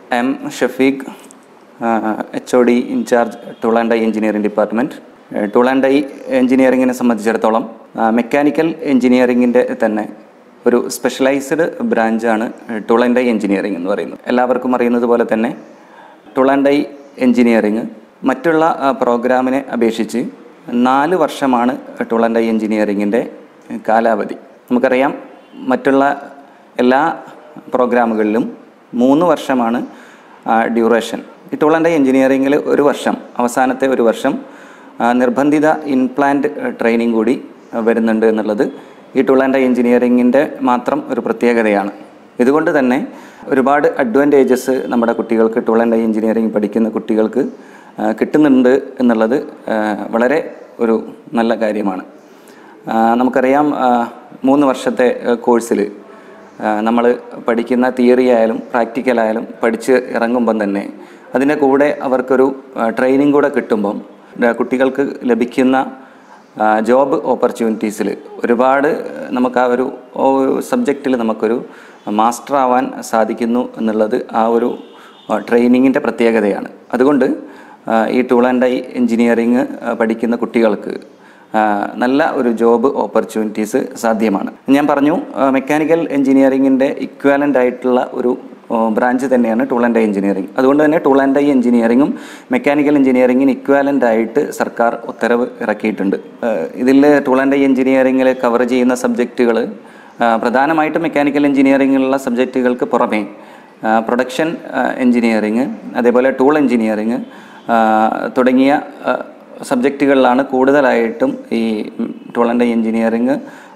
M Shafeeq H O D in-charge tool and die engineering department tool and die എഞ്ചിനീയറിങ്ങിനെ സംബന്ധിച്ചിടത്തോളം mechanical എഞ്ചിനീയറിങ്ങിൻ്റെ തന്നെ ഒരു സ്പെഷ്യലൈസ്ഡ് ബ്രാഞ്ചാണ് ടൂൾ ആൻഡ് ഡൈ എഞ്ചിനീയറിംഗ് എന്ന് പറയുന്നത് എല്ലാവർക്കും അറിയുന്നത് പോലെ തന്നെ ടൂൾ ആൻഡ് ഡൈ എഞ്ചിനീയറിംഗ് മറ്റുള്ള ആ, പ്രോഗ്രാമിനെ അപേക്ഷിച്ച് നാല് വർഷമാണ് ടൂൾ ആൻഡ് ഡൈ എഞ്ചിനീയറിങ്ങിൻ്റെ കാലാവധി നമുക്കറിയാം മറ്റുള്ള എല്ലാ പ്രോഗ്രാമുകളിലും മൂന്ന് വർഷമാണ് ഡ്യൂറേഷൻ ഈ ടൂൾ ആൻഡ് ഡൈ എഞ്ചിനീയറിങ്ങിൽ ഒരു വർഷം അവസാനത്തെ ഒരു വർഷം ആ, നിർബന്ധിത ഇൻപ്ലാന്റ് ട്രെയിനിങ് കൂടി ആ, വരുന്നുണ്ട് എന്നുള്ളത് ഈ ടൂൾ ആൻഡ് ഡൈ എഞ്ചിനീയറിങ്ങിൻ്റെ മാത്രം ഒരു പ്രത്യേകതയാണ് ഇതുകൊണ്ട് തന്നെ ഒരുപാട് അഡ്വാൻറ്റേജസ് നമ്മുടെ കുട്ടികൾക്ക് ടൂൾ ആൻഡ് ഡൈ എഞ്ചിനീയറിംഗ് പഠിക്കുന്ന കുട്ടികൾക്ക് ആ, കിട്ടുന്നുണ്ട് എന്നുള്ളത് ആ, വളരെ ഒരു നല്ല കാര്യമാണ് ആ, നമുക്കറിയാം ആ, മൂന്ന് വർഷത്തെ കോഴ്സിൽ നമ്മൾ പഠിക്കുന്ന തിയറി ആയാലും പ്രാക്ടിക്കലായാലും പഠിച്ച് ഇറങ്ങുമ്പം തന്നെ അതിൻ്റെ കൂടെ അവർക്കൊരു ട്രെയിനിങ് കൂടെ കിട്ടുമ്പം ആ, കുട്ടികൾക്ക് ലഭിക്കുന്ന ജോബ് ഓപ്പർച്യൂണിറ്റീസിൽ ഒരുപാട് നമുക്ക് ആ ഒരു സബ്ജക്റ്റിൽ നമുക്കൊരു മാസ്റ്റർ ആവാൻ സാധിക്കുന്നു എന്നുള്ളത് ആ ഒരു ട്രെയിനിങ്ങിൻ്റെ പ്രത്യേകതയാണ് അതുകൊണ്ട് ആ, ഈ ടൂൾ ആൻഡ് ഡൈ എഞ്ചിനീയറിങ് പഠിക്കുന്ന കുട്ടികൾക്ക് ആ, നല്ല ഒരു ജോബ് ഓപ്പർച്യൂണിറ്റീസ് സാധ്യമാണ് ഞാൻ പറഞ്ഞു മെക്കാനിക്കൽ എഞ്ചിനീയറിങ്ങിൻ്റെ ഇക്വാലൻ്റ് ആയിട്ടുള്ള ഒരു ബ്രാഞ്ച് തന്നെയാണ് ടൂൾ ആൻഡ് ഡൈ എഞ്ചിനീയറിംഗ് അതുകൊണ്ട് തന്നെ ടൂൾ ആൻഡ് ഡൈ എഞ്ചിനീയറിങ്ങും മെക്കാനിക്കൽ എഞ്ചിനീയറിങ്ങിന് ഇക്വാലൻ്റ് ആയിട്ട് സർക്കാർ ഉത്തരവ് ഇറക്കിയിട്ടുണ്ട് ഇതിൽ ടൂൾ ആൻഡ് ഡൈ എഞ്ചിനീയറിങ്ങിൽ കവർ ചെയ്യുന്ന സബ്ജക്റ്റുകൾ പ്രധാനമായിട്ടും മെക്കാനിക്കൽ എഞ്ചിനീയറിങ്ങിലുള്ള സബ്ജക്റ്റുകൾക്ക് പുറമേ പ്രൊഡക്ഷൻ എഞ്ചിനീയറിങ് അതേപോലെ ടൂൾ എഞ്ചിനീയറിങ് തുടങ്ങിയ ആ, സബ്ജക്റ്റുകളിലാണ് കൂടുതലായിട്ടും ഈ ടൂൾ ആൻഡ് ഡൈ എഞ്ചിനീയറിങ്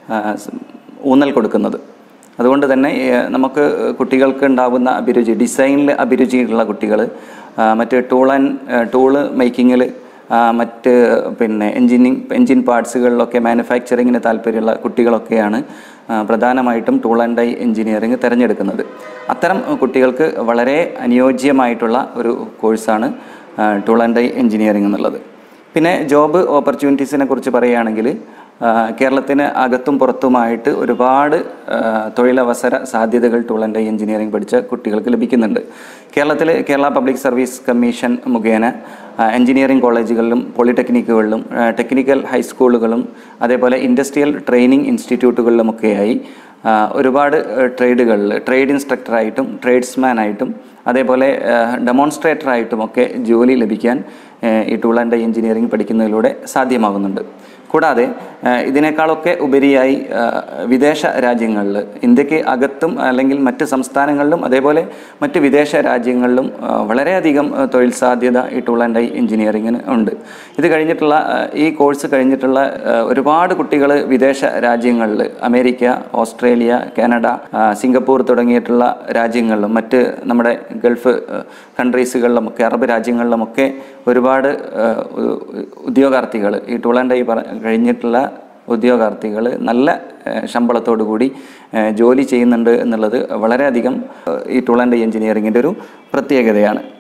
ഊന്നൽ കൊടുക്കുന്നത് അതുകൊണ്ട് തന്നെ ഏഹ്, നമുക്ക് കുട്ടികൾക്ക് ഉണ്ടാകുന്ന അഭിരുചി ഡിസൈനിൽ അഭിരുചിയുള്ള കുട്ടികൾ മറ്റ് ടൂൾ ആൻഡ് ടൂള് മേക്കിങ്ങിൽ മറ്റ് പിന്നെ എഞ്ചിനീയറിംഗ് എഞ്ചിൻ പാർട്സുകളിലൊക്കെ മാനുഫാക്ചറിങ്ങിന് താല്പര്യമുള്ള കുട്ടികളൊക്കെയാണ് ആ, പ്രധാനമായിട്ടും ടൂൾ ആൻഡ് ഡൈ എഞ്ചിനീയറിംഗ് തിരഞ്ഞെടുക്കുന്നത് അത്തരം കുട്ടികൾക്ക് വളരെ അനുയോജ്യമായിട്ടുള്ള ഒരു കോഴ്സാണ് ടൂൾ ആൻഡ് ഡൈ എഞ്ചിനീയറിംഗ് എന്നുള്ളത് പിന്നെ ജോബ് ഓപ്പർച്യൂണിറ്റീസിനെ കുറിച്ച് പറയുകയാണെങ്കിൽ ആ, കേരളത്തിന് അകത്തും പുറത്തുമായിട്ട് ഒരുപാട് ആ, തൊഴിലവസര സാധ്യതകൾ ടൂൾ ആൻഡ് ഡൈ എഞ്ചിനീയറിംഗ് പഠിച്ച കുട്ടികൾക്ക് ലഭിക്കുന്നുണ്ട് കേരളത്തിൽ കേരള പബ്ലിക് സർവീസ് കമ്മീഷൻ മുഖേന ആ, എഞ്ചിനീയറിംഗ് കോളേജുകളിലും പോളിടെക്നിക്കുകളിലും ആ, ടെക്നിക്കൽ ഹൈസ്കൂളുകളും അതേപോലെ ഇൻഡസ്ട്രിയൽ ട്രെയിനിങ് ഇൻസ്റ്റിറ്റ്യൂട്ടുകളിലുമൊക്കെയായി ആ, ഒരുപാട് ട്രേഡുകളിൽ ട്രേഡ് ഇൻസ്ട്രക്ടറായിട്ടും ട്രേഡ്സ്മാനായിട്ടും അതേപോലെ ഡെമോൺസ്ട്രേറ്ററായിട്ടുമൊക്കെ ജോലി ലഭിക്കാൻ ആ, ഈ ടൂൾ ആൻഡ് ഡൈ എഞ്ചിനീയറിംഗ് പഠിക്കുന്നതിലൂടെ സാധ്യമാകുന്നുണ്ട് കൂടാതെ ആ, ഇതിനേക്കാളൊക്കെ ഉപരിയായി ആ, വിദേശ രാജ്യങ്ങളിൽ ഇന്ത്യക്ക് അകത്തും അല്ലെങ്കിൽ മറ്റ് സംസ്ഥാനങ്ങളിലും അതേപോലെ മറ്റ് വിദേശ രാജ്യങ്ങളിലും ആ, വളരെയധികം ആ, തൊഴിൽ സാധ്യത ഈ ടൂൾ ആൻഡ് ഡൈ എഞ്ചിനീയറിങ്ങിന് ഉണ്ട് ഇത് കഴിഞ്ഞിട്ടുള്ള ആ, ഈ കോഴ്സ് കഴിഞ്ഞിട്ടുള്ള ആ, ഒരുപാട് കുട്ടികൾ വിദേശ രാജ്യങ്ങളിൽ അമേരിക്ക ഓസ്ട്രേലിയ കാനഡ ആ, സിംഗപ്പൂർ തുടങ്ങിയിട്ടുള്ള രാജ്യങ്ങളിലും മറ്റ് നമ്മുടെ ഗൾഫ് കൺട്രീസുകളിലുമൊക്കെ അറബ് രാജ്യങ്ങളിലുമൊക്കെ ഒരുപാട് ആ, ഉ- ഉദ്യോഗാർത്ഥികൾ ഈ ടൂൾ ആൻഡ് ഡൈ പറ- കഴിഞ്ഞിട്ടുള്ള ഉദ്യോഗാർത്ഥികൾ നല്ല ഏഹ്, ശമ്പളത്തോടു കൂടി ഏഹ്, ജോലി ചെയ്യുന്നുണ്ട് എന്നുള്ളത് വളരെയധികം ഏഹ്, ഈ ടൂൾ ആൻഡ് ഡൈ എഞ്ചിനീയറിങ്ങിൻ്റെ ഒരു പ്രത്യേകതയാണ്